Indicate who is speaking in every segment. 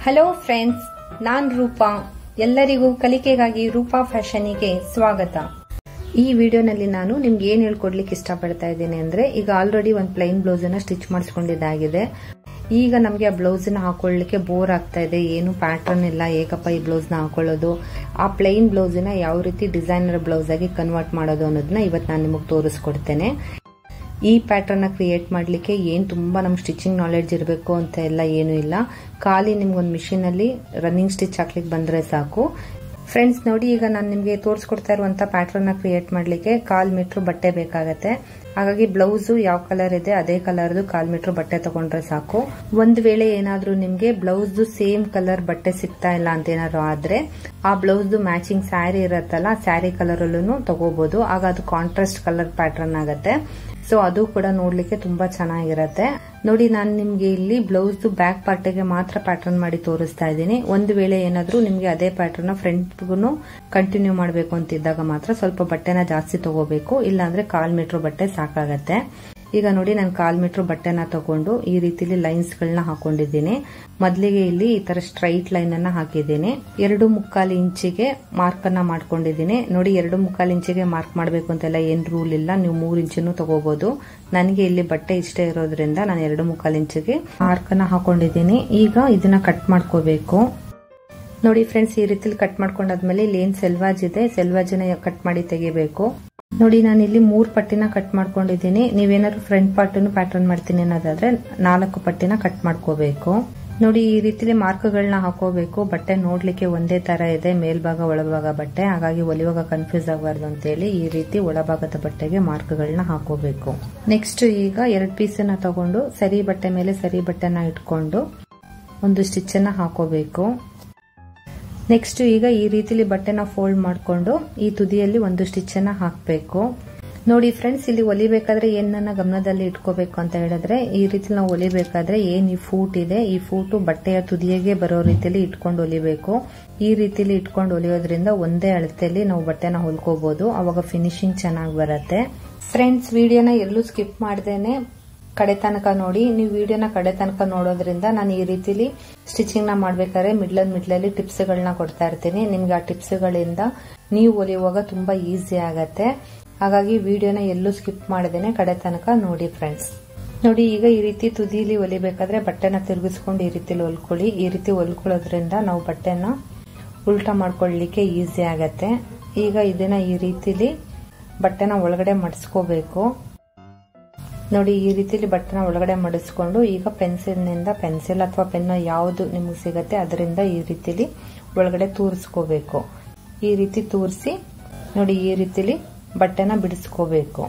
Speaker 1: hello friends ನಾನ್ ರೂಪಾ ಎಲ್ಲರಿಗೂ ಕಲಿಕೆಗಾಗಿ ರೂಪಾ ಫ್ಯಾಷನಿಗೆ ಸ್ವಾಗತ ಈ ವಿಡಿಯೋನಲ್ಲಿ ನಾನು ನಿಮ್ಗೆ ಏನ್ ಹೇಳ್ಕೊಡ್ಲಿಕ್ಕೆ ಇಷ್ಟಪಡ್ತಾ ಇದ್ದೀನಿ ಅಂದ್ರೆ ಈಗ ಆಲ್ರೆಡಿ ಒಂದು ಪ್ಲೈನ್ ಬ್ಲೌಸ್ ಅನ್ನ ಸ್ಟಿಚ್ ಮಾಡಿಸ್ಕೊಂಡಿದ್ದಾಗಿದೆ ಈಗ ನಮಗೆ ಆ ಬ್ಲೌಸ್ ನ ಹಾಕೊಳ್ಳಿಕ್ಕೆ ಬೋರ್ ಆಗ್ತಾ ಇದೆ ಏನು ಪ್ಯಾಟರ್ನ್ ಇಲ್ಲ ಏಕಪ್ಪ ಈ ಬ್ಲೌಸ್ ನ ಹಾಕೊಳ್ಳೋದು ಆ ಪ್ಲೈನ್ ಬ್ಲೌಸ್ ನ ಯಾವ ರೀತಿ ಡಿಸೈನರ್ ಬ್ಲೌಸ್ ಆಗಿ ಕನ್ವರ್ಟ್ ಮಾಡೋದು ಅನ್ನೋದನ್ನ ಇವತ್ತು ನಾನು ನಿಮಗೆ ತೋರಿಸ್ಕೊಡ್ತೇನೆ ಈ ಪ್ಯಾಟರ್ನ್ ಕ್ರಿಯೇಟ್ ಮಾಡಲಿಕ್ಕೆ ಏನು ತುಂಬ ನಮ್ಗೆ ಸ್ಟಿಚಿಂಗ್ ನಾಲೆಡ್ಜ್ ಇರಬೇಕು ಅಂತ ಎಲ್ಲ ಏನೂ ಇಲ್ಲ ಖಾಲಿ ನಿಮ್ಗೊಂದು ಮಿಷಿನ್ ಅಲ್ಲಿ ರನ್ನಿಂಗ್ ಸ್ಟಿಚ್ ಹಾಕ್ಲಿಕ್ಕೆ ಬಂದ್ರೆ ಸಾಕು ಫ್ರೆಂಡ್ಸ್ ನೋಡಿ ಈಗ ನಾನು ನಿಮಗೆ ತೋರಿಸ್ಕೊಡ್ತಾ ಇರುವಂತ ಪ್ಯಾಟರ್ನ್ ಕ್ರಿಯೇಟ್ ಮಾಡಲಿಕ್ಕೆ ಕಾಲ್ ಮೀಟರ್ ಬಟ್ಟೆ ಬೇಕಾಗತ್ತೆ ಹಾಗಾಗಿ ಬ್ಲೌಸ್ ಯಾವ ಕಲರ್ ಇದೆ ಅದೇ ಕಲರ್ದು ಕಾಲ್ ಮೀಟರ್ ಬಟ್ಟೆ ತಗೊಂಡ್ರೆ ಸಾಕು ಒಂದ್ ವೇಳೆ ಏನಾದ್ರೂ ನಿಮ್ಗೆ ಬ್ಲೌಸ್ ಸೇಮ್ ಕಲರ್ ಬಟ್ಟೆ ಸಿಗ್ತಾ ಇಲ್ಲ ಅಂತ ಏನಾದ್ರು ಆದ್ರೆ ಆ ಬ್ಲೌಸ್ ಮ್ಯಾಚಿಂಗ್ ಸ್ಯಾರಿ ಇರತ್ತಲ್ಲ ಸ್ಯಾರಿ ಕಲರ್ ಅಲ್ಲೂ ತಗೋಬಹುದು ಆಗ ಅದು ಕಾಂಟ್ರಾಸ್ಟ್ ಕಲರ್ ಪ್ಯಾಟರ್ನ್ ಆಗತ್ತೆ ಸೊ ಅದು ಕೂಡ ನೋಡ್ಲಿಕ್ಕೆ ತುಂಬಾ ಚೆನ್ನಾಗಿರತ್ತೆ ನೋಡಿ ನಾನು ನಿಮ್ಗೆ ಇಲ್ಲಿ ಬ್ಲೌಸ್ ಬ್ಯಾಕ್ ಪಾರ್ಟಿಗೆ ಮಾತ್ರ ಪ್ಯಾಟರ್ನ್ ಮಾಡಿ ತೋರಿಸ್ತಾ ಇದ್ದೀನಿ ಒಂದು ವೇಳೆ ಏನಾದ್ರೂ ನಿಮ್ಗೆ ಅದೇ ಪ್ಯಾಟರ್ನ್ ಫ್ರಂಟ್ಗೂ ಕಂಟಿನ್ಯೂ ಮಾಡಬೇಕು ಅಂತಿದ್ದಾಗ ಮಾತ್ರ ಸ್ವಲ್ಪ ಬಟ್ಟೆನ ಜಾಸ್ತಿ ತಗೋಬೇಕು ಇಲ್ಲಾಂದ್ರೆ ಕಾಲ್ ಮೀಟರ್ ಬಟ್ಟೆ ಸಾಕಾಗತ್ತೆ ಈಗ ನೋಡಿ ನಾನು ಕಾಲ್ ಮೀಟರ್ ಬಟ್ಟೆನ ತಗೊಂಡು ಈ ರೀತಿಲಿ ಲೈನ್ಸ್ ಗಳನ್ನ ಹಾಕೊಂಡಿದ್ದೀನಿ ಮೊದಲಿಗೆ ಇಲ್ಲಿ ಈ ತರ ಸ್ಟ್ರೈಟ್ ಲೈನ್ ಅನ್ನ ಹಾಕಿದ್ದೀನಿ ಎರಡು ಮುಕ್ಕಾಲು ಇಂಚಿಗೆ ಮಾರ್ಕ್ ಅನ್ನ ಮಾಡ್ಕೊಂಡಿದ್ದೀನಿ ನೋಡಿ ಎರಡು ಮುಕ್ಕಾಲು ಇಂಚಿಗೆ ಮಾರ್ಕ್ ಮಾಡಬೇಕು ಅಂತೆಲ್ಲ ಏನ್ ರೂಲ್ ಇಲ್ಲ ನೀವು ಮೂರ್ ಇಂಚನ್ನು ತಗೋಬಹುದು ನನಗೆ ಇಲ್ಲಿ ಬಟ್ಟೆ ಇಷ್ಟ ಇರೋದ್ರಿಂದ ನಾನು ಎರಡು ಮುಕ್ಕಾಲು ಇಂಚಿಗೆ ಮಾರ್ಕ್ ಅನ್ನ ಹಾಕೊಂಡಿದ್ದೀನಿ ಈಗ ಇದನ್ನ ಕಟ್ ಮಾಡ್ಕೋಬೇಕು ನೋಡಿ ಫ್ರೆಂಡ್ಸ್ ಈ ರೀತಿಲಿ ಕಟ್ ಮಾಡ್ಕೊಂಡಾದ್ಮೇಲೆ ಇಲ್ಲಿ ಏನ್ ಸೆಲ್ವಾಜ್ ಇದೆ ಸೆಲ್ವಾಜ್ನ ಕಟ್ ಮಾಡಿ ತೆಗಿಬೇಕು ನೋಡಿ ನಾನು ಇಲ್ಲಿ ಮೂರ್ ಪಟ್ಟಿನ ಕಟ್ ಮಾಡ್ಕೊಂಡಿದ್ದೀನಿ ನೀವೇನಾದ್ರು ಫ್ರಂಟ್ ಪಾರ್ಟ್ ಪ್ಯಾಟರ್ನ್ ಮಾಡ್ತೀನಿ ಅನ್ನೋದಾದ್ರೆ ನಾಲ್ಕು ಪಟ್ಟಿನ ಕಟ್ ಮಾಡ್ಕೋಬೇಕು ನೋಡಿ ಈ ರೀತಿಲಿ ಮಾರ್ಕ್ಗಳನ್ನ ಹಾಕೋಬೇಕು ಬಟ್ಟೆ ನೋಡ್ಲಿಕ್ಕೆ ಒಂದೇ ತರ ಇದೆ ಮೇಲ್ಭಾಗ ಒಳಭಾಗ ಬಟ್ಟೆ ಹಾಗಾಗಿ ಒಲಿಯುವಾಗ ಕನ್ಫ್ಯೂಸ್ ಆಗಬಾರ್ದು ಅಂತೇಳಿ ಈ ರೀತಿ ಒಳಭಾಗದ ಬಟ್ಟೆಗೆ ಮಾರ್ಕ್ಗಳನ್ನ ಹಾಕೋಬೇಕು ನೆಕ್ಸ್ಟ್ ಈಗ ಎರಡ್ ಪೀಸನ್ನ ತಗೊಂಡು ಸರಿ ಬಟ್ಟೆ ಮೇಲೆ ಸರಿ ಬಟ್ಟೆನ ಇಟ್ಕೊಂಡು ಒಂದು ಸ್ಟಿಚ್ ಅನ್ನ ಹಾಕೋಬೇಕು ನೆಕ್ಸ್ಟ್ ಈಗ ಈ ರೀತಿಲಿ ಬಟ್ಟೆನ ಫೋಲ್ಡ್ ಮಾಡಿಕೊಂಡು ಈ ತುದಿಯಲ್ಲಿ ಒಂದು ಸ್ಟಿಚ್ ಅನ್ನ ಹಾಕಬೇಕು ನೋಡಿ ಫ್ರೆಂಡ್ಸ್ ಇಲ್ಲಿ ಹೊಲಿಬೇಕಾದ್ರೆ ಏನನ್ನ ಗಮನದಲ್ಲಿ ಇಟ್ಕೋಬೇಕು ಅಂತ ಹೇಳಿದ್ರೆ ಈ ರೀತಿ ನಾವು ಹೊಲಿಬೇಕಾದ್ರೆ ಏನ್ ಈ ಫೂಟ್ ಇದೆ ಈ ಫೂಟು ಬಟ್ಟೆಯ ತುದಿಯಗೆ ಬರೋ ರೀತಿಯಲ್ಲಿ ಇಟ್ಕೊಂಡು ಹೊಲಿಬೇಕು ಈ ರೀತಿಲಿ ಇಟ್ಕೊಂಡು ಹೊಲಿಯೋದ್ರಿಂದ ಒಂದೇ ಅಳತೆಯಲ್ಲಿ ನಾವು ಬಟ್ಟೆನ ಹೊಲ್ಕೋಬಹುದು ಅವಾಗ ಫಿನಿಶಿಂಗ್ ಚೆನ್ನಾಗಿ ಬರುತ್ತೆ ಫ್ರೆಂಡ್ಸ್ ವಿಡಿಯೋನ ಎಲ್ಲೂ ಸ್ಕಿಪ್ ಮಾಡ್ದೇನೆ ಕಡೆ ತನಕ ನೋಡಿ ನೀವು ವಿಡಿಯೋನ ಕಡೆ ತನಕ ನೋಡೋದ್ರಿಂದ ನಾನು ಈ ರೀತಿಲಿ ಸ್ಟಿಚಿಂಗ್ ನ ಮಾಡ್ಬೇಕಾದ್ರೆ ಮಿಡ್ಲಲ್ಲಿ ಮಿಡ್ಲಲ್ಲಿ ಟಿಪ್ಸ್ ಗಳನ್ನ ಕೊಡ್ತಾ ಇರ್ತೀನಿ ನಿಮ್ಗೆ ಆ ಟಿಪ್ಸ್ ಗಳಿಂದ ನೀವು ಹೊಲಿಯುವಾಗ ತುಂಬಾ ಈಸಿ ಆಗತ್ತೆ ಹಾಗಾಗಿ ವಿಡಿಯೋನ ಎಲ್ಲೂ ಸ್ಕಿಪ್ ಮಾಡದೇನೆ ಕಡೆ ತನಕ ನೋಡಿ ಫ್ರೆಂಡ್ಸ್ ನೋಡಿ ಈಗ ಈ ರೀತಿ ತುದಿಲಿ ಹೊಲಿಬೇಕಾದ್ರೆ ಬಟ್ಟೆನ ತಿರುಗಿಸ್ಕೊಂಡು ಈ ರೀತಿಲಿ ಹೊಲ್ಕೊಳ್ಳಿ ಈ ರೀತಿ ಹೊಲ್ಕೊಳ್ಳೋದ್ರಿಂದ ನಾವು ಬಟ್ಟೆನ ಉಲ್ಟಾ ಮಾಡ್ಕೊಳ್ಳಿಕ್ಕೆ ಈಸಿ ಆಗತ್ತೆ ಈಗ ಇದನ್ನ ಈ ರೀತಿಲಿ ಬಟ್ಟೆನ ಒಳಗಡೆ ಮಡಿಸ್ಕೋಬೇಕು ನೋಡಿ ಈ ರೀತಿಲಿ ಬಟ್ಟೆನ ಒಳಗಡೆ ಮಡಿಸ್ಕೊಂಡು ಈಗ ಪೆನ್ಸಿಲ್ನಿಂದ ಪೆನ್ಸಿಲ್ ಅಥವಾ ಪೆನ್ ಯಾವುದು ನಿಮಗೆ ಸಿಗತ್ತೆ ಅದರಿಂದ ಈ ರೀತಿಲಿ ಒಳಗಡೆ ತೂರಿಸ್ಕೋಬೇಕು ಈ ರೀತಿ ತೂರಿಸಿ ನೋಡಿ ಈ ರೀತಿಲಿ ಬಟ್ಟೆನ ಬಿಡಿಸ್ಕೋಬೇಕು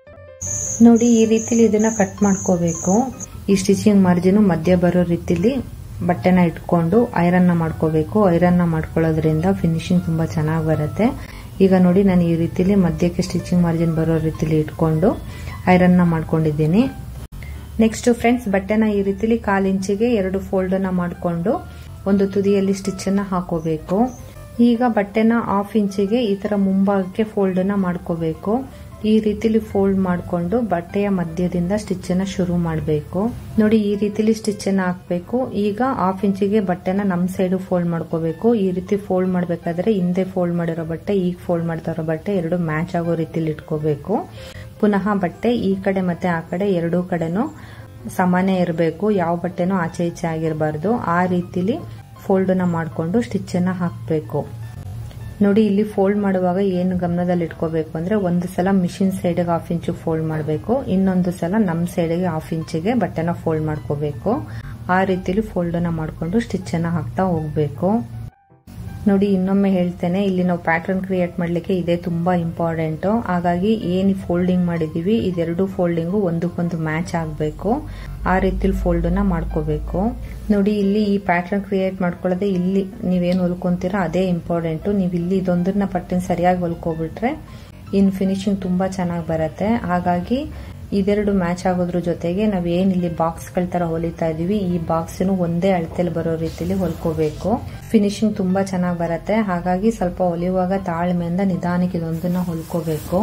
Speaker 1: ನೋಡಿ ಈ ರೀತಿಲಿ ಇದನ್ನ ಕಟ್ ಮಾಡ್ಕೋಬೇಕು ಈ ಸ್ಟಿಚಿಂಗ್ ಮಾರ್ಜಿನ್ ಮಧ್ಯ ಬರೋ ರೀತಿಲಿ ಬಟ್ಟೆನ ಇಟ್ಕೊಂಡು ಐರನ್ ಮಾಡ್ಕೋಬೇಕು ಐರನ್ ಮಾಡ್ಕೊಳ್ಳೋದ್ರಿಂದ ಫಿನಿಶಿಂಗ್ ತುಂಬಾ ಚೆನ್ನಾಗಿ ಬರುತ್ತೆ ಈಗ ನೋಡಿ ನಾನು ಈ ರೀತಿಲಿ ಮಧ್ಯಕ್ಕೆ ಸ್ಟಿಚಿಂಗ್ ಮಾರ್ಜಿನ್ ಬರೋ ರೀತಿಲಿ ಇಟ್ಕೊಂಡು ಐರನ್ ಮಾಡ್ಕೊಂಡಿದ್ದೀನಿ ನೆಕ್ಸ್ಟ್ ಫ್ರೆಂಡ್ಸ್ ಬಟ್ಟೆನ ಈ ರೀತಿಲಿ ಕಾಲ್ ಇಂಚಿಗೆ ಎರಡು ಫೋಲ್ಡ್ ನ ಮಾಡಿಕೊಂಡು ಒಂದು ತುದಿಯಲ್ಲಿ ಸ್ಟಿಚ್ ಅನ್ನ ಹಾಕೋಬೇಕು ಈಗ ಬಟ್ಟೆನ ಹಾಫ್ ಇಂಚಿಗೆ ಈ ತರ ಮುಂಭಾಗಕ್ಕೆ ಫೋಲ್ಡ್ ನ ಮಾಡ್ಕೋಬೇಕು ಈ ರೀತಿಲಿ ಫೋಲ್ಡ್ ಮಾಡಿಕೊಂಡು ಬಟ್ಟೆಯ ಮಧ್ಯದಿಂದ ಸ್ಟಿಚ್ ಅನ್ನ ಶುರು ಮಾಡಬೇಕು ನೋಡಿ ಈ ರೀತಿಲಿ ಸ್ಟಿಚ್ ಅನ್ನ ಹಾಕ್ಬೇಕು ಈಗ ಹಾಫ್ ಇಂಚಿಗೆ ಬಟ್ಟೆನ ನಮ್ ಸೈಡ್ ಫೋಲ್ಡ್ ಮಾಡ್ಕೋಬೇಕು ಈ ರೀತಿ ಫೋಲ್ಡ್ ಮಾಡ್ಬೇಕಾದ್ರೆ ಹಿಂದೆ ಫೋಲ್ಡ್ ಮಾಡಿರೋ ಬಟ್ಟೆ ಈಗ ಫೋಲ್ಡ್ ಮಾಡ್ತಾ ಇರೋ ಬಟ್ಟೆ ಎರಡು ಮ್ಯಾಚ್ ಆಗೋ ರೀತಿಲಿ ಇಟ್ಕೋಬೇಕು ಪುನಃ ಬಟ್ಟೆ ಈ ಕಡೆ ಮತ್ತೆ ಆ ಕಡೆ ಎರಡೂ ಕಡೆನೂ ಸಮಾನ ಇರಬೇಕು ಯಾವ ಬಟ್ಟೆನೂ ಆಚೆ ಈಚೆ ಆಗಿರಬಾರ್ದು ಆ ರೀತಿಲಿ ಫೋಲ್ಡ್ ನ ಮಾಡಿಕೊಂಡು ಸ್ಟಿಚ್ ಅನ್ನ ಹಾಕಬೇಕು ನೋಡಿ ಇಲ್ಲಿ ಫೋಲ್ಡ್ ಮಾಡುವಾಗ ಏನು ಗಮನದಲ್ಲಿ ಇಟ್ಕೋಬೇಕು ಅಂದ್ರೆ ಒಂದು ಸಲ ಮಿಷಿನ್ ಸೈಡ್ಗೆ ಹಾಫ್ ಇಂಚು ಫೋಲ್ಡ್ ಮಾಡಬೇಕು ಇನ್ನೊಂದು ಸಲ ನಮ್ಮ ಸೈಡ್ಗೆ ಹಾಫ್ ಇಂಚಿಗೆ ಬಟ್ಟೆನ ಫೋಲ್ಡ್ ಮಾಡ್ಕೋಬೇಕು ಆ ರೀತಿಲಿ ಫೋಲ್ಡ್ ನ ಮಾಡಿಕೊಂಡು ಸ್ಟಿಚ್ ಅನ್ನ ಹಾಕ್ತಾ ಹೋಗ್ಬೇಕು ನೋಡಿ ಇನ್ನೊಮ್ಮೆ ಹೇಳ್ತೇನೆ ಇಲ್ಲಿ ನಾವು ಪ್ಯಾಟರ್ನ್ ಕ್ರಿಯೇಟ್ ಮಾಡ್ಲಿಕ್ಕೆ ಇದೇ ತುಂಬಾ ಇಂಪಾರ್ಟೆಂಟ್ ಹಾಗಾಗಿ ಏನ್ ಫೋಲ್ಡಿಂಗ್ ಮಾಡಿದೀವಿ ಇದೆರಡು ಫೋಲ್ಡಿಂಗು ಒಂದಕ್ಕೊಂದು ಮ್ಯಾಚ್ ಆಗಬೇಕು ಆ ರೀತಿಲಿ ಫೋಲ್ಡ್ ನ ಮಾಡ್ಕೋಬೇಕು ನೋಡಿ ಇಲ್ಲಿ ಈ ಪ್ಯಾಟರ್ನ್ ಕ್ರಿಯೇಟ್ ಮಾಡ್ಕೊಳ್ಳೋದೆ ಇಲ್ಲಿ ನೀವೇನು ಹೊಲ್ಕೊಂತೀರಾ ಅದೇ ಇಂಪಾರ್ಟೆಂಟ್ ನೀವು ಇಲ್ಲಿ ಇದೊಂದನ್ನ ಪಟ್ಟಿನ ಸರಿಯಾಗಿ ಹೊಲ್ಕೊಬಿಟ್ರೆ ಇನ್ ಫಿನಿಶಿಂಗ್ ತುಂಬಾ ಚೆನ್ನಾಗಿ ಬರುತ್ತೆ ಹಾಗಾಗಿ ಇದೆರಡು ಮ್ಯಾಚ್ ಆಗೋದ್ರ ಜೊತೆಗೆ ನಾವ್ ಏನ್ ಇಲ್ಲಿ ಬಾಕ್ಸ್ ಗಳ ತರ ಹೊಲಿತಾ ಇದೀವಿ ಈ ಬಾಕ್ಸ್ ಒಂದೇ ಅಳತೆಲಿ ಬರೋ ರೀತಿಲಿ ಹೊಲ್ಕೋಬೇಕು ಫಿನಿಶಿಂಗ್ ತುಂಬಾ ಚೆನ್ನಾಗಿ ಬರುತ್ತೆ ಹಾಗಾಗಿ ಸ್ವಲ್ಪ ಹೊಲಿಯುವಾಗ ತಾಳ್ಮೆಯಿಂದ ನಿಧಾನಕ್ಕೆ ಇದೊಂದನ್ನ ಹೊಲ್ಕೋಬೇಕು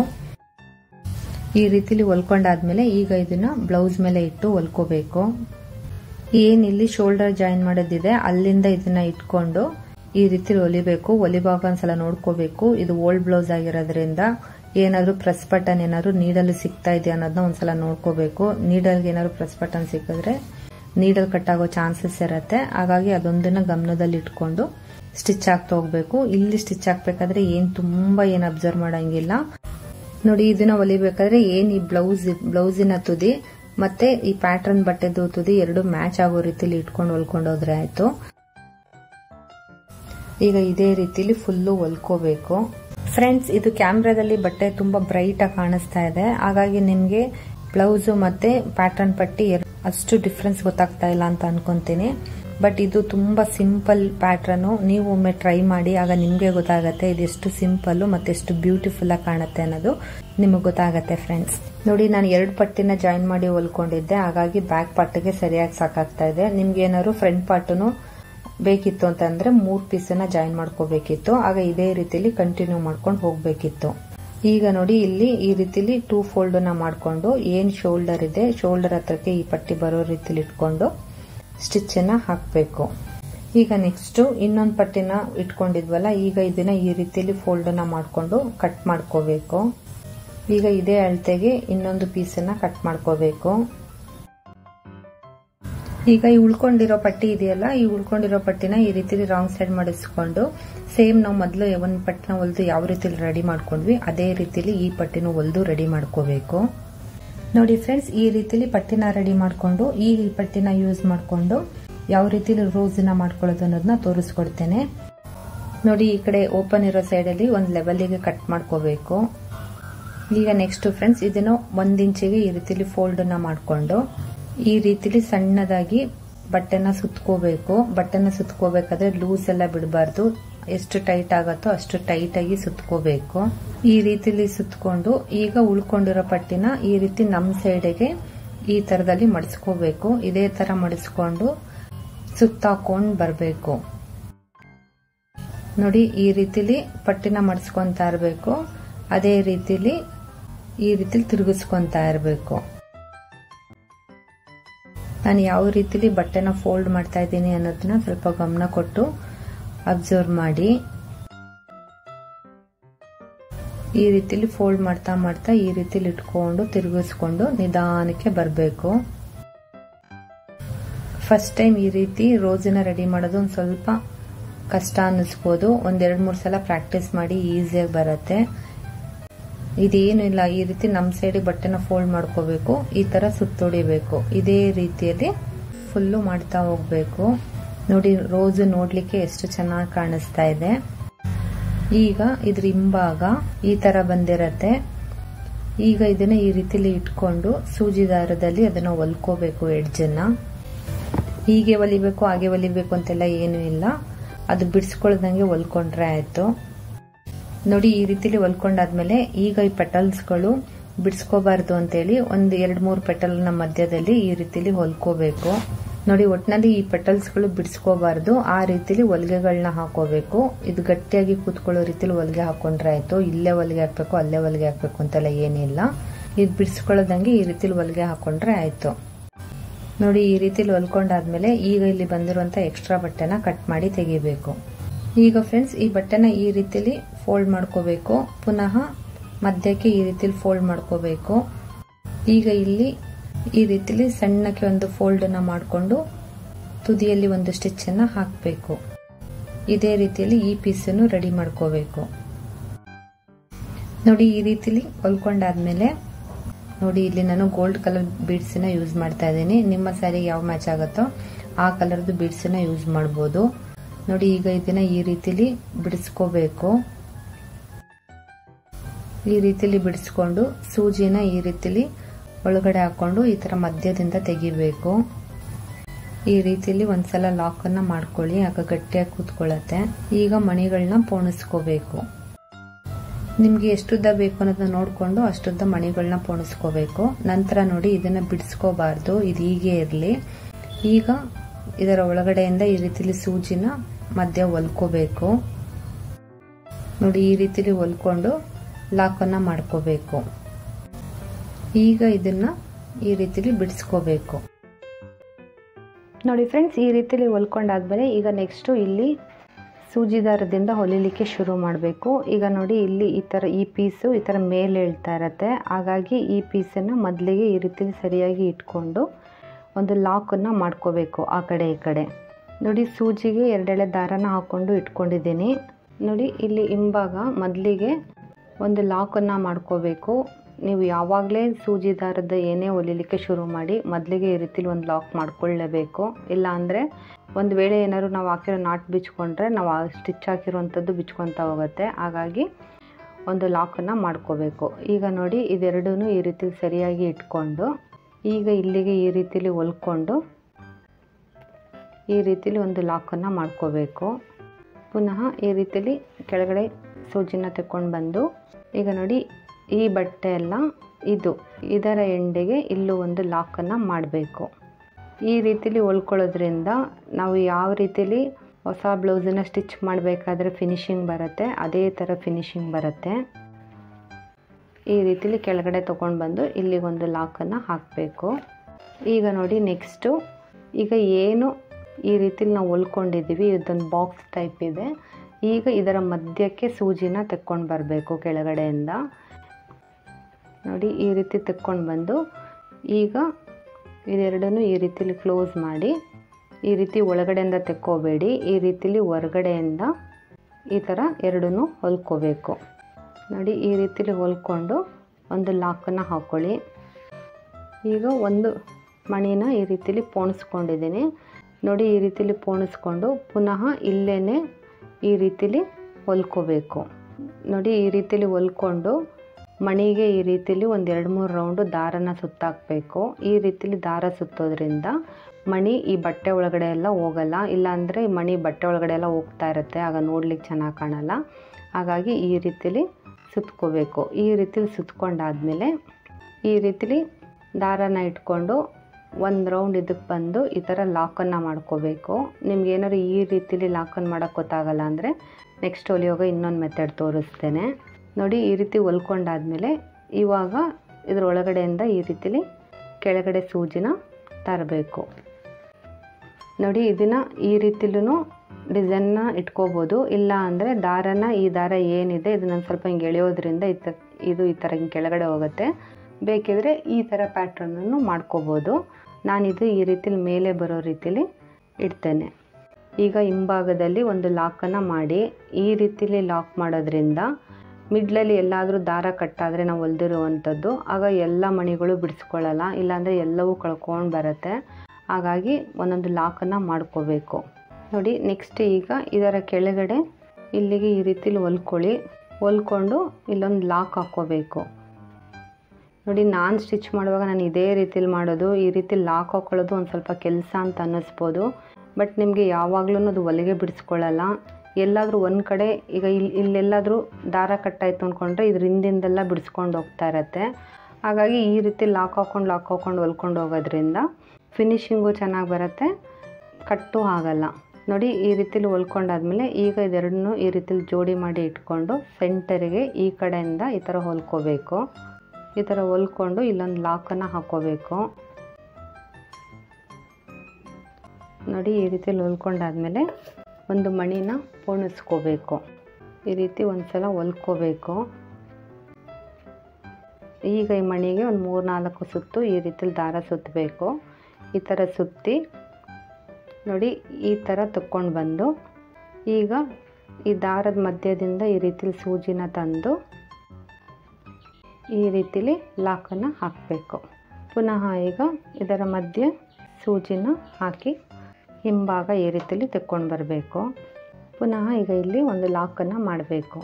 Speaker 1: ಈ ರೀತಿಲಿ ಹೊಲ್ಕೊಂಡಾದ್ಮೇಲೆ ಈಗ ಇದನ್ನ ಬ್ಲೌಸ್ ಮೇಲೆ ಇಟ್ಟು ಹೊಲ್ಕೋಬೇಕು ಏನಿಲ್ಲಿ ಶೋಲ್ಡರ್ ಜಾಯಿನ್ ಮಾಡೋದಿದೆ ಅಲ್ಲಿಂದ ಇದನ್ನ ಇಟ್ಕೊಂಡು ಈ ರೀತಿ ಹೊಲಿಬೇಕು ಹೊಲಿವಾಗ ಒಂದ್ಸಲ ನೋಡ್ಕೋಬೇಕು ಇದು ಓಲ್ಡ್ ಬ್ಲೌಸ್ ಆಗಿರೋದ್ರಿಂದ ಏನಾದ್ರು ಪ್ರೆಸ್ ಬಟನ್ ಏನಾದ್ರು ನೀಡಲು ಸಿಗ್ತಾ ಇದೆಯಾ ಅನ್ನೋದನ್ನ ಒಂದ್ಸಲ ನೋಡ್ಕೋಬೇಕು ನೀಡಲ್ಗೆ ಏನಾದ್ರು ಪ್ರೆಸ್ ಬಟನ್ ಸಿಕ್ಕಿದ್ರೆ ನೀಡಲ್ ಕಟ್ ಆಗೋ ಚಾನ್ಸಸ್ ಇರುತ್ತೆ ಹಾಗಾಗಿ ಅದೊಂದನ್ನ ಗಮನದಲ್ಲಿ ಇಟ್ಕೊಂಡು ಸ್ಟಿಚ್ ಆಗ್ತಾ ಹೋಗ್ಬೇಕು ಇಲ್ಲಿ ಸ್ಟಿಚ್ ಹಾಕ್ಬೇಕಾದ್ರೆ ಏನ್ ತುಂಬಾ ಏನ್ ಅಬ್ಸರ್ವ್ ಮಾಡಂಗಿಲ್ಲ ನೋಡಿ ಇದನ್ನ ಹೊಲಿಬೇಕಾದ್ರೆ ಏನ್ ಈ ಬ್ಲೌಸ್ ಬ್ಲೌಸಿನ ತುದಿ ಮತ್ತೆ ಈ ಪ್ಯಾಟರ್ನ್ ಬಟ್ಟೆದು ತುದಿ ಎರಡು ಮ್ಯಾಚ್ ಆಗೋ ರೀತಿಲಿ ಇಟ್ಕೊಂಡು ಹೊಲ್ಕೊಂಡು ಹೋದ್ರೆ ಆಯ್ತು ಈಗ ಇದೇ ರೀತಿಲಿ ಫುಲ್ಲು ಹೊಲ್ಕೋಬೇಕು ಫ್ರೆಂಡ್ಸ್ ಇದು ಕ್ಯಾಮ್ರಾದಲ್ಲಿ ಬಟ್ಟೆ ತುಂಬಾ ಬ್ರೈಟ್ ಆಗಿ ಕಾಣಿಸ್ತಾ ಇದೆ ಹಾಗಾಗಿ ನಿಮ್ಗೆ ಬ್ಲೌಸ್ ಮತ್ತೆ ಪ್ಯಾಟರ್ನ್ ಪಟ್ಟಿ ಅಷ್ಟು ಡಿಫ್ರೆನ್ಸ್ ಗೊತ್ತಾಗ್ತಾ ಇಲ್ಲ ಅಂತ ಅನ್ಕೊಂತೀನಿ ಬಟ್ ಇದು ತುಂಬಾ ಸಿಂಪಲ್ ಪ್ಯಾಟ್ರನ್ ನೀವು ಒಮ್ಮೆ ಟ್ರೈ ಮಾಡಿ ಆಗ ನಿಮ್ಗೆ ಗೊತ್ತಾಗತ್ತೆ ಇದು ಎಷ್ಟು ಸಿಂಪಲ್ ಮತ್ತೆ ಎಷ್ಟು ಬ್ಯೂಟಿಫುಲ್ ಆಗಿ ಕಾಣುತ್ತೆ ಅನ್ನೋದು ನಿಮಗೆ ಗೊತ್ತಾಗತ್ತೆ ಫ್ರೆಂಡ್ಸ್ ನೋಡಿ ನಾನು ಎರಡು ಪಟ್ಟಿನ ಜಾಯಿನ್ ಮಾಡಿ ಹೊಲ್ಕೊಂಡಿದ್ದೆ ಹಾಗಾಗಿ ಬ್ಯಾಕ್ ಪಾರ್ಟ್ಗೆ ಸರಿಯಾಗಿ ಸಾಕಾಗ್ತಾ ಇದೆ ನಿಮ್ಗೆ ಏನಾದ್ರು ಫ್ರಂಟ್ ಪಾರ್ಟ್ನು ಬೇಕಿತ್ತು ಅಂತಂದ್ರೆ ಮೂರ್ ಪೀಸನ್ನ ಜಾಯಿನ್ ಮಾಡ್ಕೋಬೇಕಿತ್ತು ಆಗ ಇದೇ ರೀತಿಲಿ ಕಂಟಿನ್ಯೂ ಮಾಡ್ಕೊಂಡು ಹೋಗ್ಬೇಕಿತ್ತು ಈಗ ನೋಡಿ ಇಲ್ಲಿ ಈ ರೀತಿಲಿ ಟೂ ಫೋಲ್ಡ್ ನ ಮಾಡ್ಕೊಂಡು ಏನ್ ಶೋಲ್ಡರ್ ಇದೆ ಶೋಲ್ಡರ್ ಹತ್ರಕ್ಕೆ ಈ ಪಟ್ಟಿ ಬರೋ ರೀತಿಲಿ ಇಟ್ಕೊಂಡು ಸ್ಟಿಚ್ ಅನ್ನ ಹಾಕ್ಬೇಕು ಈಗ ನೆಕ್ಸ್ಟ್ ಇನ್ನೊಂದು ಪಟ್ಟಿನ ಇಟ್ಕೊಂಡಿದ್ವಲ್ಲ ಈಗ ಇದನ್ನ ಈ ರೀತಿಲಿ ಫೋಲ್ಡ್ ನ ಮಾಡ್ಕೊಂಡು ಕಟ್ ಮಾಡ್ಕೋಬೇಕು ಈಗ ಇದೇ ಅಳತೆಗೆ ಇನ್ನೊಂದು ಪೀಸನ್ನ ಕಟ್ ಮಾಡ್ಕೋಬೇಕು ಈಗ ಈ ಉಳ್ಕೊಂಡಿರೋ ಪಟ್ಟಿ ಇದೆಯಲ್ಲ ಈ ಉಳ್ಕೊಂಡಿರೋ ಪಟ್ಟಿನ ಈ ರೀತಿಲಿ ರಾಂಗ್ ಸೈಡ್ ಮಾಡಿಸ್ಕೊಂಡು ಸೇಮ್ ನಾವು ಮೊದಲು ಒಂದು ಪಟ್ಟಿನ ಹೊಲಿದು ಯಾವ ರೀತಿಲಿ ರೆಡಿ ಮಾಡ್ಕೊಂಡ್ವಿ ಅದೇ ರೀತಿಲಿ ಈ ಪಟ್ಟಿನ ಹೊಲಿದು ರೆಡಿ ಮಾಡ್ಕೋಬೇಕು ನೋಡಿ ಫ್ರೆಂಡ್ಸ್ ಈ ರೀತಿಲಿ ಪಟ್ಟಿನ ರೆಡಿ ಮಾಡ್ಕೊಂಡು ಈ ಪಟ್ಟಿನ ಯೂಸ್ ಮಾಡ್ಕೊಂಡು ಯಾವ ರೀತಿಲಿ ರೋಸ್ನ ಮಾಡ್ಕೊಳ್ಳೋದು ಅನ್ನೋದನ್ನ ತೋರಿಸ್ಕೊಡ್ತೇನೆ ನೋಡಿ ಈ ಕಡೆ ಓಪನ್ ಇರೋ ಸೈಡಲ್ಲಿ ಒಂದು ಲೆವೆಲ್ಗೆ ಕಟ್ ಮಾಡ್ಕೋಬೇಕು ಈಗ ನೆಕ್ಸ್ಟ್ ಫ್ರೆಂಡ್ಸ್ ಇದನ್ನು ಒಂದ್ ಇಂಚಿಗೆ ಈ ರೀತಿಲಿ ಫೋಲ್ಡ್ ನ ಮಾಡ್ಕೊಂಡು ಈ ರೀತಿಲಿ ಸಣ್ಣದಾಗಿ ಬಟ್ಟೆನ ಸುತ್ಕೋಬೇಕು ಬಟ್ಟೆನ ಸುತ್ಕೋಬೇಕಾದ್ರೆ ಲೂಸ್ ಎಲ್ಲ ಬಿಡಬಾರ್ದು ಎಷ್ಟು ಟೈಟ್ ಆಗತ್ತೋ ಅಷ್ಟು ಟೈಟ್ ಆಗಿ ಸುತ್ಕೋಬೇಕು ಈ ರೀತಿಲಿ ಸುತ್ಕೊಂಡು ಈಗ ಉಳ್ಕೊಂಡಿರೋ ಪಟ್ಟಿನ ಈ ರೀತಿ ನಮ್ ಸೈಡ್ಗೆ ಈ ತರದಲ್ಲಿ ಮಡಿಸ್ಕೋಬೇಕು ಇದೇ ತರ ಮಡಿಸ್ಕೊಂಡು ಸುತ್ತಾಕೊಂಡ್ ಬರಬೇಕು ನೋಡಿ ಈ ರೀತಿಲಿ ಪಟ್ಟಿನ ಮಡಿಸ್ಕೊಂತಾ ಇರಬೇಕು ಅದೇ ರೀತಿಲಿ ಈ ರೀತಿಲಿ ತಿರುಗಿಸ್ಕೊಂತಾ ಇರಬೇಕು ನಾನು ಯಾವ ರೀತಿಲಿ ಬಟ್ಟೆನ ಫೋಲ್ಡ್ ಮಾಡ್ತಾ ಇದ್ದೀನಿ ಅನ್ನೋದನ್ನ ಸ್ವಲ್ಪ ಗಮನ ಕೊಟ್ಟು ಅಬ್ಸರ್ವ್ ಮಾಡಿ ಈ ರೀತಿಲಿ ಫೋಲ್ಡ್ ಮಾಡ್ತಾ ಮಾಡ್ತಾ ಈ ರೀತಿಲಿ ಇಟ್ಕೊಂಡು ತಿರುಗಿಸ್ಕೊಂಡು ನಿಧಾನಕ್ಕೆ ಬರಬೇಕು ಫಸ್ಟ್ ಟೈಮ್ ಈ ರೀತಿ ರೋಸಿನ ರೆಡಿ ಮಾಡೋದು ಒಂದು ಸ್ವಲ್ಪ ಕಷ್ಟ ಅನ್ನಿಸ್ಬೋದು ಒಂದೆರಡು ಮೂರು ಸಲ ಪ್ರಾಕ್ಟೀಸ್ ಮಾಡಿ ಈಸಿಯಾಗಿ ಬರುತ್ತೆ ಇದೇನು ಇಲ್ಲ ಈ ರೀತಿ ನಮ್ಮ ಸೈಡಿಗೆ ಬಟ್ಟೆನ ಫೋಲ್ಡ್ ಮಾಡ್ಕೋಬೇಕು ಈ ತರ ಸುತ್ತೊಡಿಬೇಕು ಇದೇ ರೀತಿಯಲ್ಲಿ ಫುಲ್ಲು ಮಾಡ್ತಾ ಹೋಗ್ಬೇಕು ನೋಡಿ ರೋಸ್ ನೋಡ್ಲಿಕ್ಕೆ ಎಷ್ಟು ಚೆನ್ನಾಗಿ ಕಾಣಿಸ್ತಾ ಇದೆ ಈಗ ಇದ್ರ ಹಿಂಭಾಗ ಈ ತರ ಬಂದಿರತ್ತೆ ಈಗ ಇದನ್ನ ಈ ರೀತಿಲಿ ಇಟ್ಕೊಂಡು ಸೂಜಿ ದಾರದಲ್ಲಿ ಅದನ್ನ ಹೊಲ್ಕೋಬೇಕು ಎಡ್ಜನ್ನ ಹೀಗೆ ಹೊಲಿಬೇಕು ಹಾಗೆ ಹೊಲಿಬೇಕು ಅಂತೆಲ್ಲ ಏನು ಇಲ್ಲ ಅದು ಬಿಡಿಸ್ಕೊಳ್ದಂಗೆ ಹೊಲ್ಕೊಂಡ್ರೆ ಆಯ್ತು ನೋಡಿ ಈ ರೀತಿಲಿ ಹೊಲ್ಕೊಂಡಾದ್ಮೇಲೆ ಈಗ ಈ ಪೆಟಲ್ಸ್ಗಳು ಬಿಡಿಸ್ಕೋಬಾರ್ದು ಅಂತೇಳಿ ಒಂದ್ ಎರಡ್ ಮೂರು ಪೆಟಲ್ನ ಮಧ್ಯದಲ್ಲಿ ಈ ರೀತಿಲಿ ಹೊಲ್ಕೋಬೇಕು ನೋಡಿ ಒಟ್ನಲ್ಲಿ ಈ ಪೆಟಲ್ಸ್ಗಳು ಬಿಡಿಸ್ಕೋಬಾರ್ದು ಆ ರೀತಿಲಿ ಹೊಲಿಗೆಗಳನ್ನ ಹಾಕೋಬೇಕು ಇದು ಗಟ್ಟಿಯಾಗಿ ಕೂತ್ಕೊಳ್ಳೋ ರೀತಿಲಿ ಹೊಲಿಗೆ ಹಾಕೊಂಡ್ರೆ ಆಯ್ತು ಇಲ್ಲೇ ಹೊಲಿಗೆ ಹಾಕ್ಬೇಕು ಅಲ್ಲೇ ಹೊಲಿಗೆ ಹಾಕ್ಬೇಕು ಅಂತೆಲ್ಲ ಏನಿಲ್ಲ ಇದು ಬಿಡಿಸ್ಕೊಳ್ಳೋದಂಗೆ ಈ ರೀತಿಲಿ ಹೊಲಿಗೆ ಹಾಕೊಂಡ್ರೆ ಆಯ್ತು ನೋಡಿ ಈ ರೀತಿಲಿ ಹೊಲ್ಕೊಂಡಾದ್ಮೇಲೆ ಈಗ ಇಲ್ಲಿ ಬಂದಿರುವಂತ ಎಕ್ಸ್ಟ್ರಾ ಬಟ್ಟೆನ ಕಟ್ ಮಾಡಿ ತೆಗಿಬೇಕು ಈಗ ಫ್ರೆಂಡ್ಸ್ ಈ ಬಟ್ಟೆನ ಈ ರೀತಿಲಿ ಫೋಲ್ಡ್ ಮಾಡ್ಕೋಬೇಕು ಪುನಃ ಮಧ್ಯಕ್ಕೆ ಈ ರೀತಿಲಿ ಫೋಲ್ಡ್ ಮಾಡ್ಕೋಬೇಕು ಈಗ ಇಲ್ಲಿ ಈ ರೀತಿಲಿ ಸಣ್ಣಕ್ಕೆ ಒಂದು ಫೋಲ್ಡ್ ನ ಮಾಡಿಕೊಂಡು ತುದಿಯಲ್ಲಿ ಒಂದು ಸ್ಟಿಚ್ ಅನ್ನ ಹಾಕಬೇಕು ಇದೇ ರೀತಿಯಲ್ಲಿ ಈ ಪೀಸನ್ನು ರೆಡಿ ಮಾಡ್ಕೋಬೇಕು ನೋಡಿ ಈ ರೀತಿಲಿ ಹೊಲ್ಕೊಂಡಾದ್ಮೇಲೆ ನೋಡಿ ಇಲ್ಲಿ ನಾನು ಗೋಲ್ಡ್ ಕಲರ್ ಬೀಡ್ಸ್ ನ ಯೂಸ್ ಮಾಡ್ತಾ ಇದ್ದೀನಿ ನಿಮ್ಮ ಸ್ಯಾರಿಗೆ ಯಾವ ಮ್ಯಾಚ್ ಆಗುತ್ತೋ ಆ ಕಲರ್ದು ಬೀಡ್ಸ್ ನ ಯೂಸ್ ಮಾಡಬಹುದು ನೋಡಿ ಈಗ ಇದನ್ನ ಈ ರೀತಿಲಿ ಬಿಡಿಸ್ಕೋಬೇಕು ಈ ರೀತಿಲಿ ಬಿಡಿಸ್ಕೊಂಡು ಸೂಜಿನ ಈ ರೀತಿಲಿ ಒಳಗಡೆ ಹಾಕೊಂಡು ಈ ತರ ಮಧ್ಯದಿಂದ ತೆಗಿಬೇಕು ಈ ರೀತಿಲಿ ಒಂದ್ಸಲ ಲಾಕ್ ಅನ್ನ ಮಾಡ್ಕೊಳ್ಳಿ ಆಗ ಗಟ್ಟಿಯಾಗಿ ಕೂತ್ಕೊಳ್ಳತ್ತೆ ಈಗ ಮಣಿಗಳನ್ನ ಪೋಣಿಸ್ಕೋಬೇಕು ನಿಮ್ಗೆ ಎಷ್ಟುದ್ದ ಬೇಕು ಅನ್ನೋದನ್ನ ನೋಡ್ಕೊಂಡು ಅಷ್ಟುದ್ದ ಮಣಿಗಳನ್ನ ಪೋಣಿಸ್ಕೋಬೇಕು ನಂತರ ನೋಡಿ ಇದನ್ನ ಬಿಡಿಸ್ಕೋಬಾರ್ದು ಇದು ಹೀಗೆ ಇರಲಿ ಈಗ ಇದರ ಒಳಗಡೆಯಿಂದ ಈ ರೀತಿಲಿ ಸೂಜಿನ ಮಧ್ಯ ಹೊಲ್ಕೋಬೇಕು ನೋಡಿ ಈ ರೀತಿಲಿ ಹೊಲ್ಕೊಂಡು ಲಾಕನ್ನ ಮಾಡ್ಕೋಬೇಕು ಈಗ ಇದನ್ನ ಈ ರೀತಿಲಿ ಬಿಡಿಸ್ಕೋಬೇಕು ನೋಡಿ ಫ್ರೆಂಡ್ಸ್ ಈ ರೀತಿಲಿ ಹೊಲ್ಕೊಂಡಾದ್ಮೇಲೆ ಈಗ ನೆಕ್ಸ್ಟು ಇಲ್ಲಿ ಸೂಜಿ ದಾರದಿಂದ ಹೊಲಿಲಿಕ್ಕೆ ಶುರು ಮಾಡಬೇಕು ಈಗ ನೋಡಿ ಇಲ್ಲಿ ಈ ಥರ ಈ ಪೀಸು ಈ ಥರ ಮೇಲೆ ಹೇಳ್ತಾ ಇರತ್ತೆ ಹಾಗಾಗಿ ಈ ಪೀಸನ್ನು ಮೊದಲಿಗೆ ಈ ರೀತಿಲಿ ಸರಿಯಾಗಿ ಇಟ್ಕೊಂಡು ಒಂದು ಲಾಕನ್ನು ಮಾಡ್ಕೋಬೇಕು ಆ ಕಡೆ ಈ ಕಡೆ ನೋಡಿ ಸೂಜಿಗೆ ಎರಡೆಳೆ ದಾರನ ಹಾಕ್ಕೊಂಡು ಇಟ್ಕೊಂಡಿದ್ದೀನಿ ನೋಡಿ ಇಲ್ಲಿ ಹಿಂಭಾಗ ಮೊದಲಿಗೆ ಒಂದು ಲಾಕನ್ನು ಮಾಡ್ಕೋಬೇಕು ನೀವು ಯಾವಾಗಲೇ ಸೂಜಿ ದಾರದ ಏನೇ ಹೊಲಿಲಿಕ್ಕೆ ಶುರು ಮಾಡಿ ಮೊದಲಿಗೆ ಈ ರೀತಿಲಿ ಒಂದು ಲಾಕ್ ಮಾಡ್ಕೊಳ್ಳೇಬೇಕು ಇಲ್ಲ ಅಂದರೆ ಒಂದು ವೇಳೆ ಏನಾದ್ರು ನಾವು ಹಾಕಿರೋ ನಾಟ್ ಬಿಚ್ಕೊಂಡ್ರೆ ನಾವು ಆ ಸ್ಟಿಚ್ ಹಾಕಿರುವಂಥದ್ದು ಬಿಚ್ಕೊತಾ ಹೋಗುತ್ತೆ ಹಾಗಾಗಿ ಒಂದು ಲಾಕನ್ನು ಮಾಡ್ಕೋಬೇಕು ಈಗ ನೋಡಿ ಇದೆರಡೂ ಈ ರೀತಿ ಸರಿಯಾಗಿ ಇಟ್ಕೊಂಡು ಈಗ ಇಲ್ಲಿಗೆ ಈ ರೀತಿಲಿ ಹೊಲ್ಕೊಂಡು ಈ ರೀತಿಲಿ ಒಂದು ಲಾಕನ್ನು ಮಾಡ್ಕೋಬೇಕು ಪುನಃ ಈ ರೀತಿಲಿ ಕೆಳಗಡೆ ಸೂಜಿನ ತಗೊಂಡು ಬಂದು ಈಗ ನೋಡಿ ಈ ಬಟ್ಟೆ ಎಲ್ಲ ಇದು ಇದರ ಎಂಡೆಗೆ ಇಲ್ಲೂ ಒಂದು ಲಾಕನ್ನು ಮಾಡಬೇಕು ಈ ರೀತಿಲಿ ಹೊಲ್ಕೊಳ್ಳೋದ್ರಿಂದ ನಾವು ಯಾವ ರೀತಿಲಿ ಹೊಸ ಬ್ಲೌಸನ್ನು ಸ್ಟಿಚ್ ಮಾಡಬೇಕಾದ್ರೆ ಫಿನಿಶಿಂಗ್ ಬರುತ್ತೆ ಅದೇ ಥರ ಫಿನಿಶಿಂಗ್ ಬರುತ್ತೆ ಈ ರೀತಿಲಿ ಕೆಳಗಡೆ ತೊಗೊಂಡು ಬಂದು ಇಲ್ಲಿಗೊಂದು ಲಾಕನ್ನು ಹಾಕಬೇಕು ಈಗ ನೋಡಿ ನೆಕ್ಸ್ಟು ಈಗ ಏನು ಈ ರೀತಿಲಿ ನಾವು ಹೊಲ್ಕೊಂಡಿದ್ದೀವಿ ಇದೊಂದು ಬಾಕ್ಸ್ ಟೈಪ್ ಇದೆ ಈಗ ಇದರ ಮಧ್ಯಕ್ಕೆ ಸೂಜಿನ ತೆಕ್ಕೊಂಡು ಬರಬೇಕು ಕೆಳಗಡೆಯಿಂದ ನೋಡಿ ಈ ರೀತಿ ತೆಕ್ಕೊಂಡು ಬಂದು ಈಗ ಇದೆರಡನ್ನು ಈ ರೀತಿಲಿ ಕ್ಲೋಸ್ ಮಾಡಿ ಈ ರೀತಿ ಒಳಗಡೆಯಿಂದ ತೆಕ್ಕೋಬೇಡಿ ಈ ರೀತಿಲಿ ಹೊರಗಡೆಯಿಂದ ಈ ಥರ ಎರಡನ್ನೂ ಹೊಲ್ಕೋಬೇಕು ನೋಡಿ ಈ ರೀತಿಲಿ ಹೊಲ್ಕೊಂಡು ಒಂದು ಲಾಕನ್ನು ಹಾಕ್ಕೊಳ್ಳಿ ಈಗ ಒಂದು ಮಣಿನ ಈ ರೀತಿಲಿ ಪೋಣಿಸ್ಕೊಂಡಿದ್ದೀನಿ ನೋಡಿ ಈ ರೀತಿಲಿ ಪೋಣಿಸ್ಕೊಂಡು ಪುನಃ ಇಲ್ಲೇ ಈ ರೀತಿಲಿ ಹೊಲ್ಕೋಬೇಕು ನೋಡಿ ಈ ರೀತಿಲಿ ಹೊಲ್ಕೊಂಡು ಮಣಿಗೆ ಈ ರೀತಿಲಿ ಒಂದು ಎರಡು ಮೂರು ರೌಂಡು ದಾರನ ಸುತ್ತಾಕಬೇಕು ಈ ರೀತಿಲಿ ದಾರ ಸುತ್ತೋದ್ರಿಂದ ಮಣಿ ಈ ಬಟ್ಟೆ ಒಳಗಡೆ ಎಲ್ಲ ಹೋಗಲ್ಲ ಇಲ್ಲಾಂದರೆ ಮಣಿ ಬಟ್ಟೆ ಒಳಗಡೆ ಎಲ್ಲ ಹೋಗ್ತಾ ಇರುತ್ತೆ ಆಗ ನೋಡ್ಲಿಕ್ಕೆ ಚೆನ್ನಾಗಿ ಕಾಣಲ್ಲ ಹಾಗಾಗಿ ಈ ರೀತಿಲಿ ಸುತ್ಕೋಬೇಕು ಈ ರೀತಿಲಿ ಸುತ್ಕೊಂಡಾದ್ಮೇಲೆ ಈ ರೀತಿಲಿ ದಾರನ ಇಟ್ಕೊಂಡು ಒಂದು ರೌಂಡ್ ಇದಕ್ಕೆ ಬಂದು ಈ ಥರ ಲಾಕನ್ನು ಮಾಡ್ಕೋಬೇಕು ನಿಮ್ಗೆ ಏನಾದ್ರು ಈ ರೀತಿಲಿ ಲಾಕನ್ನು ಮಾಡೋಕ್ಕೆ ಗೊತ್ತಾಗಲ್ಲ ಅಂದರೆ ನೆಕ್ಸ್ಟ್ ಹೊಲಿಯೋಗ ಇನ್ನೊಂದು ಮೆಥಡ್ ತೋರಿಸ್ತೇನೆ ನೋಡಿ ಈ ರೀತಿ ಹೊಲ್ಕೊಂಡಾದ್ಮೇಲೆ ಇವಾಗ ಇದ್ರ ಒಳಗಡೆಯಿಂದ ಈ ರೀತಿಲಿ ಕೆಳಗಡೆ ಸೂಜಿನ ತರಬೇಕು ನೋಡಿ ಇದನ್ನು ಈ ರೀತಿಲೂ ಡಿಸೈನ್ನ ಇಟ್ಕೋಬೋದು ಇಲ್ಲ ಅಂದರೆ ದಾರನ ಈ ದಾರ ಏನಿದೆ ಇದನ್ನ ಸ್ವಲ್ಪ ಹಿಂಗೆ ಎಳೆಯೋದ್ರಿಂದ ಈ ತ ಇದು ಈ ಥರ ಹಿಂಗೆ ಕೆಳಗಡೆ ಹೋಗುತ್ತೆ ಬೇಕಿದ್ರೆ ಈ ಥರ ಪ್ಯಾಟ್ರನನ್ನು ಮಾಡ್ಕೋಬೋದು ನಾನಿದು ಈ ರೀತಿಲಿ ಮೇಲೆ ಬರೋ ರೀತಿಲಿ ಇಡ್ತೇನೆ ಈಗ ಹಿಂಭಾಗದಲ್ಲಿ ಒಂದು ಲಾಕನ್ನು ಮಾಡಿ ಈ ರೀತಿಲಿ ಲಾಕ್ ಮಾಡೋದ್ರಿಂದ ಮಿಡ್ಲಲ್ಲಿ ಎಲ್ಲಾದರೂ ದಾರ ಕಟ್ಟಾದರೆ ನಾವು ಹೊಲ್ದಿರುವಂಥದ್ದು ಆಗ ಎಲ್ಲ ಮಣಿಗಳು ಬಿಡಿಸ್ಕೊಳ್ಳಲ್ಲ ಇಲ್ಲಾಂದರೆ ಎಲ್ಲವೂ ಕಳ್ಕೊಂಡು ಬರುತ್ತೆ ಹಾಗಾಗಿ ಒಂದೊಂದು ಲಾಕನ್ನು ಮಾಡ್ಕೋಬೇಕು ನೋಡಿ ನೆಕ್ಸ್ಟ್ ಈಗ ಇದರ ಕೆಳಗಡೆ ಇಲ್ಲಿಗೆ ಈ ರೀತಿಲಿ ಹೊಲ್ಕೊಳ್ಳಿ ಹೊಲ್ಕೊಂಡು ಇಲ್ಲೊಂದು ಲಾಕ್ ಹಾಕ್ಕೋಬೇಕು ನೋಡಿ ನಾನು ಸ್ಟಿಚ್ ಮಾಡುವಾಗ ನಾನು ಇದೇ ರೀತಿಲಿ ಮಾಡೋದು ಈ ರೀತಿ ಲಾಕ್ ಹಾಕ್ಕೊಳ್ಳೋದು ಒಂದು ಸ್ವಲ್ಪ ಕೆಲಸ ಅಂತ ಅನ್ನಿಸ್ಬೋದು ಬಟ್ ನಿಮಗೆ ಯಾವಾಗಲೂ ಅದು ಹೊಲಿಗೆ ಬಿಡಿಸ್ಕೊಳ್ಳಲ್ಲ ಎಲ್ಲಾದರೂ ಒಂದು ಕಡೆ ಈಗ ಇಲ್ಲಿ ಇಲ್ಲೆಲ್ಲಾದರೂ ದಾರ ಕಟ್ಟಾಯಿತು ಅಂದ್ಕೊಂಡ್ರೆ ಇದ್ರ ಹಿಂದಿಂದೆಲ್ಲ ಬಿಡಿಸ್ಕೊಂಡು ಹೋಗ್ತಾ ಇರತ್ತೆ ಹಾಗಾಗಿ ಈ ರೀತಿ ಲಾಕ್ ಹಾಕ್ಕೊಂಡು ಲಾಕ್ ಹಾಕ್ಕೊಂಡು ಹೊಲ್ಕೊಂಡು ಹೋಗೋದ್ರಿಂದ ಫಿನಿಶಿಂಗು ಚೆನ್ನಾಗಿ ಬರುತ್ತೆ ಕಟ್ಟು ಆಗಲ್ಲ ನೋಡಿ ಈ ರೀತಿಲಿ ಹೊಲ್ಕೊಂಡಾದ್ಮೇಲೆ ಈಗ ಇದೆರಡನ್ನೂ ಈ ರೀತಿಲಿ ಜೋಡಿ ಮಾಡಿ ಇಟ್ಕೊಂಡು ಸೆಂಟರಿಗೆ ಈ ಕಡೆಯಿಂದ ಈ ಥರ ಹೊಲ್ಕೋಬೇಕು ಈ ಥರ ಹೊಲ್ಕೊಂಡು ಇಲ್ಲೊಂದು ಲಾಕನ್ನು ಹಾಕ್ಕೋಬೇಕು ನೋಡಿ ಈ ರೀತಿಲಿ ಹೊಲ್ಕೊಂಡಾದ್ಮೇಲೆ ಒಂದು ಮಣಿನ ಪೋಣಿಸ್ಕೋಬೇಕು ಈ ರೀತಿ ಒಂದು ಸಲ ಹೊಲ್ಕೋಬೇಕು ಈಗ ಈ ಮಣಿಗೆ ಒಂದು ಮೂರು ನಾಲ್ಕು ಸುತ್ತು ಈ ರೀತಿಲಿ ದಾರ ಸುತ್ತಬೇಕು ಈ ಥರ ಸುತ್ತಿ ನೋಡಿ ಈ ಥರ ತಕ್ಕೊಂಡು ಬಂದು ಈಗ ಈ ದಾರದ ಮಧ್ಯದಿಂದ ಈ ರೀತಿಲಿ ಸೂಜಿನ ತಂದು ಈ ರೀತಿಲಿ ಲಾಕನ್ನು ಹಾಕಬೇಕು ಪುನಃ ಈಗ ಇದರ ಮಧ್ಯೆ ಸೂಜಿನ ಹಾಕಿ ಹಿಂಭಾಗ ಈ ರೀತಿಲಿ ತೆಕ್ಕೊಂಡು ಬರಬೇಕು ಪುನಃ ಈಗ ಇಲ್ಲಿ ಒಂದು ಲಾಕನ್ನು ಮಾಡಬೇಕು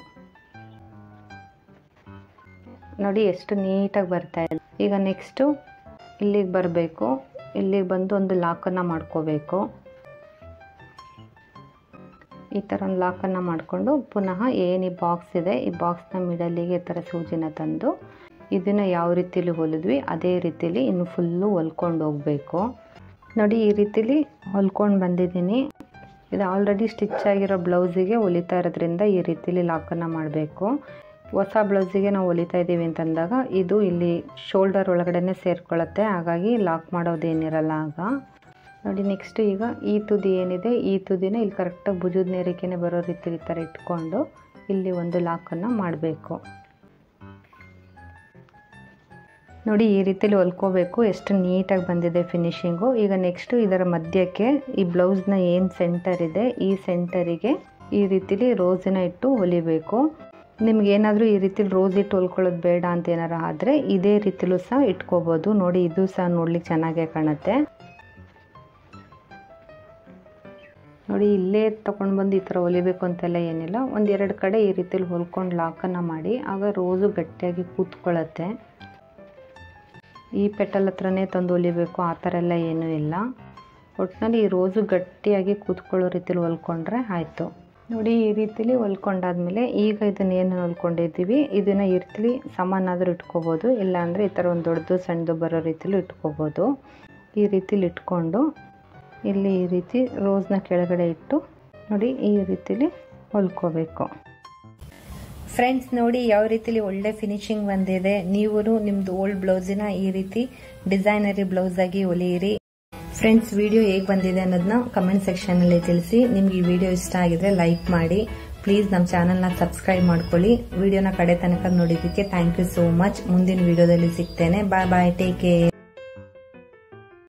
Speaker 1: ನೋಡಿ ಎಷ್ಟು ನೀಟಾಗಿ ಬರ್ತಾ ಇದೆ ಈಗ ನೆಕ್ಸ್ಟು ಇಲ್ಲಿಗೆ ಬರಬೇಕು ಇಲ್ಲಿಗೆ ಬಂದು ಒಂದು ಲಾಕನ್ನು ಮಾಡ್ಕೋಬೇಕು ಈ ಥರ ಒಂದು ಲಾಕನ್ನು ಮಾಡಿಕೊಂಡು ಪುನಃ ಏನು ಈ ಬಾಕ್ಸ್ ಇದೆ ಈ ಬಾಕ್ಸ್ನ ಮಿಡಲಿಗೆ ಈ ಥರ ಸೂಜಿನ ತಂದು ಇದನ್ನು ಯಾವ ರೀತಿಲಿ ಹೊಲಿದ್ವಿ ಅದೇ ರೀತಿಲಿ ಇನ್ನು ಫುಲ್ಲು ಹೊಲ್ಕೊಂಡು ಹೋಗಬೇಕು ನೋಡಿ ಈ ರೀತಿಲಿ ಹೊಲ್ಕೊಂಡು ಬಂದಿದ್ದೀನಿ ಇದು ಆಲ್ರೆಡಿ ಸ್ಟಿಚ್ ಆಗಿರೋ ಬ್ಲೌಸಿಗೆ ಹೊಲಿತಾ ಇರೋದ್ರಿಂದ ಈ ರೀತಿಲಿ ಲಾಕನ್ನು ಮಾಡಬೇಕು ಹೊಸ ಬ್ಲೌಸಿಗೆ ನಾವು ಹೊಲಿತಾ ಇದ್ದೀವಿ ಅಂತಂದಾಗ ಇದು ಇಲ್ಲಿ ಶೋಲ್ಡರ್ ಒಳಗಡೆನೆ ಸೇರ್ಕೊಳ್ಳುತ್ತೆ ಹಾಗಾಗಿ ಲಾಕ್ ಮಾಡೋದೇನಿರಲ್ಲ ಆಗ ನೋಡಿ ನೆಕ್ಸ್ಟ್ ಈಗ ಈ ತುದಿ ಏನಿದೆ ಈ ತುದಿನ ಇಲ್ಲಿ ಕರೆಕ್ಟಾಗಿ ಭುಜದ ನೇರಿಕೆನೆ ಬರೋ ರೀತಿ ಈ ಥರ ಇಟ್ಕೊಂಡು ಇಲ್ಲಿ ಒಂದು ಲಾಕನ್ನು ಮಾಡಬೇಕು ನೋಡಿ ಈ ರೀತಿಲಿ ಹೊಲ್ಕೋಬೇಕು ಎಷ್ಟು ನೀಟಾಗಿ ಬಂದಿದೆ ಫಿನಿಶಿಂಗು ಈಗ ನೆಕ್ಸ್ಟು ಇದರ ಮಧ್ಯಕ್ಕೆ ಈ ಬ್ಲೌಸ್ನ ಏನು ಸೆಂಟರ್ ಇದೆ ಈ ಸೆಂಟರಿಗೆ ಈ ರೀತಿಲಿ ರೋಸಿನ ಇಟ್ಟು ಹೊಲಿಬೇಕು ನಿಮ್ಗೆ ಏನಾದರೂ ಈ ರೀತಿಲಿ ರೋಸ್ ಇಟ್ಟು ಹೊಲ್ಕೊಳ್ಳೋದು ಬೇಡ ಅಂತ ಏನಾರು ಆದರೆ ಇದೇ ರೀತಿಲೂ ಸಹ ಇಟ್ಕೋಬೋದು ನೋಡಿ ಇದು ಸಹ ನೋಡ್ಲಿಕ್ಕೆ ಚೆನ್ನಾಗೇ ಕಾಣುತ್ತೆ ನೋಡಿ ಇಲ್ಲೇ ತೊಗೊಂಡು ಬಂದು ಈ ಥರ ಹೊಲಿಬೇಕು ಅಂತೆಲ್ಲ ಏನಿಲ್ಲ ಒಂದೆರಡು ಕಡೆ ಈ ರೀತಿಲಿ ಹೊಲ್ಕೊಂಡು ಲಾಕನ್ನು ಮಾಡಿ ಆಗ ರೋಸು ಗಟ್ಟಿಯಾಗಿ ಕೂತ್ಕೊಳ್ಳುತ್ತೆ ಈ ಪೆಟಲ್ ಹತ್ರನೇ ತಂದು ಹೊಲಿಬೇಕು ಆ ಥರ ಎಲ್ಲ ಏನೂ ಇಲ್ಲ ಒಟ್ಟಿನಲ್ಲಿ ಈ ರೋಸು ಗಟ್ಟಿಯಾಗಿ ಕೂತ್ಕೊಳ್ಳೋ ರೀತಿಲಿ ಹೊಲ್ಕೊಂಡ್ರೆ ಆಯಿತು ನೋಡಿ ಈ ರೀತಿಲಿ ಹೊಲ್ಕೊಂಡಾದ್ಮೇಲೆ ಈಗ ಇದನ್ನ ಏನು ಹೊಲ್ಕೊಂಡಿದ್ದೀವಿ ಇದನ್ನು ಈ ರೀತಿಲಿ ಸಮಾನಾದರೂ ಇಟ್ಕೋಬೋದು ಇಲ್ಲಾಂದರೆ ಈ ಥರ ಒಂದು ದೊಡ್ಡದು ಸಣ್ಣದು ಬರೋ ರೀತಿಲಿ ಇಟ್ಕೋಬೋದು ಈ ರೀತಿಲಿ ಇಟ್ಕೊಂಡು ಇಲ್ಲಿ ಈ ರೀತಿ ರೋಸ್ನ ಕೆಳಗಡೆ ಇಟ್ಟು ನೋಡಿ ಈ ರೀತಿಲಿ ಹೊಲ್ಕೋಬೇಕು ಫ್ರೆಂಡ್ಸ್ ನೋಡಿ ಯಾವ ರೀತಿಲಿ ಒಳ್ಳೆ ಫಿನಿಶಿಂಗ್ ಬಂದಿದೆ ನೀವು ನಿಮ್ದು ಓಲ್ಡ್ ಬ್ಲೌಸಿನ ಈ ರೀತಿ ಡಿಸೈನರಿ ಬ್ಲೌಸ್ ಆಗಿ ಹೊಲಿಯಿರಿ ಫ್ರೆಂಡ್ಸ್ ವಿಡಿಯೋ ಹೇಗೆ ಬಂದಿದೆ ಅನ್ನೋದನ್ನ ಕಮೆಂಟ್ ಸೆಕ್ಷನ್ ಅಲ್ಲಿ ತಿಳಿಸಿ ನಿಮ್ಗೆ ಈ ವಿಡಿಯೋ ಇಷ್ಟ ಆಗಿದ್ರೆ ಲೈಕ್ ಮಾಡಿ ಪ್ಲೀಸ್ ನಮ್ಮ ಚಾನಲ್ನ ಸಬ್ಸ್ಕ್ರೈಬ್ ಮಾಡ್ಕೊಳ್ಳಿ ವಿಡಿಯೋನ ಕಡೆ ತನಕ ನೋಡಿದ್ದಕ್ಕೆ ಥ್ಯಾಂಕ್ ಯು ಸೋ ಮಚ್ ಮುಂದಿನ ವಿಡಿಯೋದಲ್ಲಿ ಸಿಗ್ತೇನೆ ಬಾಯ್ ಬಾಯ್ ಟೇಕ್ ಕೇರ್